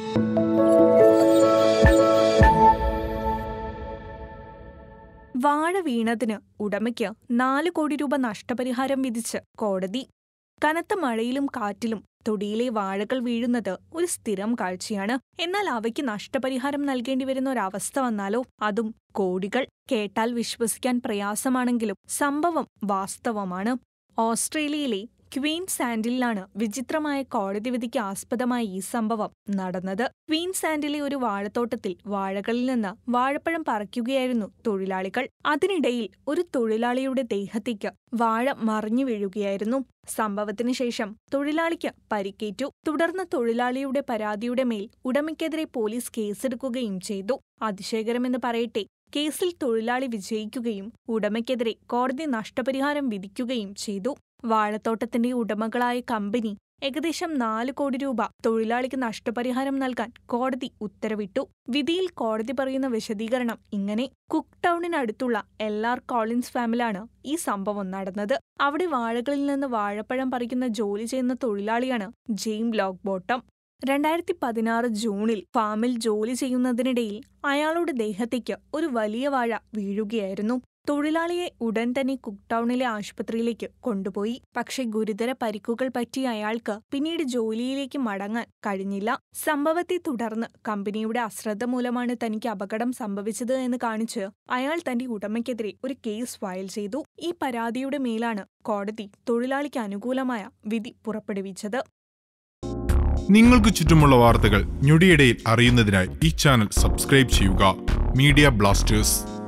വാഴ വീണതിന് ഉടമയ്ക്ക് നാല് കോടി രൂപ നഷ്ടപരിഹാരം വിധിച്ച് കോടതി കനത്ത മഴയിലും കാറ്റിലും തൊടിയിലെ വാഴകൾ വീഴുന്നത് ഒരു സ്ഥിരം കാഴ്ചയാണ് എന്നാൽ അവയ്ക്ക് നഷ്ടപരിഹാരം നൽകേണ്ടി വരുന്ന ഒരവസ്ഥ വന്നാലോ അതും കോടികൾ കേട്ടാൽ വിശ്വസിക്കാൻ പ്രയാസമാണെങ്കിലും സംഭവം വാസ്തവമാണ് ഓസ്ട്രേലിയയിലെ ക്വീൻ സാൻഡിലാണ് വിചിത്രമായ കോടതി വിധിക്ക് ആസ്പദമായ ഈ സംഭവം നടന്നത് ക്വീൻ സാൻഡിലെ ഒരു വാഴത്തോട്ടത്തിൽ വാഴകളിൽ നിന്ന് വാഴപ്പഴം പറിക്കുകയായിരുന്നു തൊഴിലാളികൾ അതിനിടയിൽ ഒരു തൊഴിലാളിയുടെ ദേഹത്തേക്ക് വാഴ മറിഞ്ഞു വീഴുകയായിരുന്നു സംഭവത്തിന് ശേഷം തൊഴിലാളിക്ക് പരിക്കേറ്റു തുടർന്ന് തൊഴിലാളിയുടെ പരാതിയുടെ മേൽ ഉടമയ്ക്കെതിരെ പോലീസ് കേസെടുക്കുകയും ചെയ്തു അതിശയകരമെന്ന് പറയട്ടെ കേസിൽ തൊഴിലാളി വിജയിക്കുകയും ഉടമയ്ക്കെതിരെ കോടതി നഷ്ടപരിഹാരം വിധിക്കുകയും ചെയ്തു വാഴത്തോട്ടത്തിന്റെ ഉടമകളായ കമ്പനി ഏകദേശം നാല് കോടി രൂപ തൊഴിലാളിക്ക് നഷ്ടപരിഹാരം നൽകാൻ കോടതി ഉത്തരവിട്ടു വിധിയിൽ കോടതി പറയുന്ന വിശദീകരണം ഇങ്ങനെ കുക്ക് ടൗണിനടുത്തുള്ള എൽ ആർ കോളിൻസ് ഫാമിലാണ് ഈ സംഭവം നടന്നത് അവിടെ വാഴകളിൽ നിന്ന് വാഴപ്പഴം പറിക്കുന്ന ജോലി ചെയ്യുന്ന തൊഴിലാളിയാണ് ജെയിം ലോക്ക് ബോട്ടം രണ്ടായിരത്തി പതിനാറ് ജൂണിൽ ഫാമിൽ ജോലി ചെയ്യുന്നതിനിടയിൽ അയാളുടെ ദേഹത്തേക്ക് ഒരു വലിയ വാഴ വീഴുകയായിരുന്നു തൊഴിലാളിയെ ഉടൻ തന്നെ കുക്ടൌണിലെ ആശുപത്രിയിലേക്ക് കൊണ്ടുപോയി പക്ഷേ ഗുരുതര പരിക്കുകൾ പറ്റിയ അയാൾക്ക് പിന്നീട് ജോലിയിലേക്ക് മടങ്ങാൻ കഴിഞ്ഞില്ല സംഭവത്തെ തുടർന്ന് കമ്പനിയുടെ അശ്രദ്ധ മൂലമാണ് തനിക്ക് അപകടം സംഭവിച്ചത് എന്ന് കാണിച്ച് അയാൾ തന്റെ ഉടമയ്ക്കെതിരെ ഒരു കേസ് ഫയൽ ചെയ്തു ഈ പരാതിയുടെ മേലാണ് കോടതി തൊഴിലാളിക്ക് അനുകൂലമായ വിധി പുറപ്പെടുവിച്ചത് നിങ്ങൾക്ക് ചുറ്റുമുള്ള വാർത്തകൾ ഞൊടിയിടയിൽ അറിയുന്നതിനായി ഈ ചാനൽ സബ്സ്ക്രൈബ് ചെയ്യുക മീഡിയ ബ്ലാസ്റ്റേഴ്സ്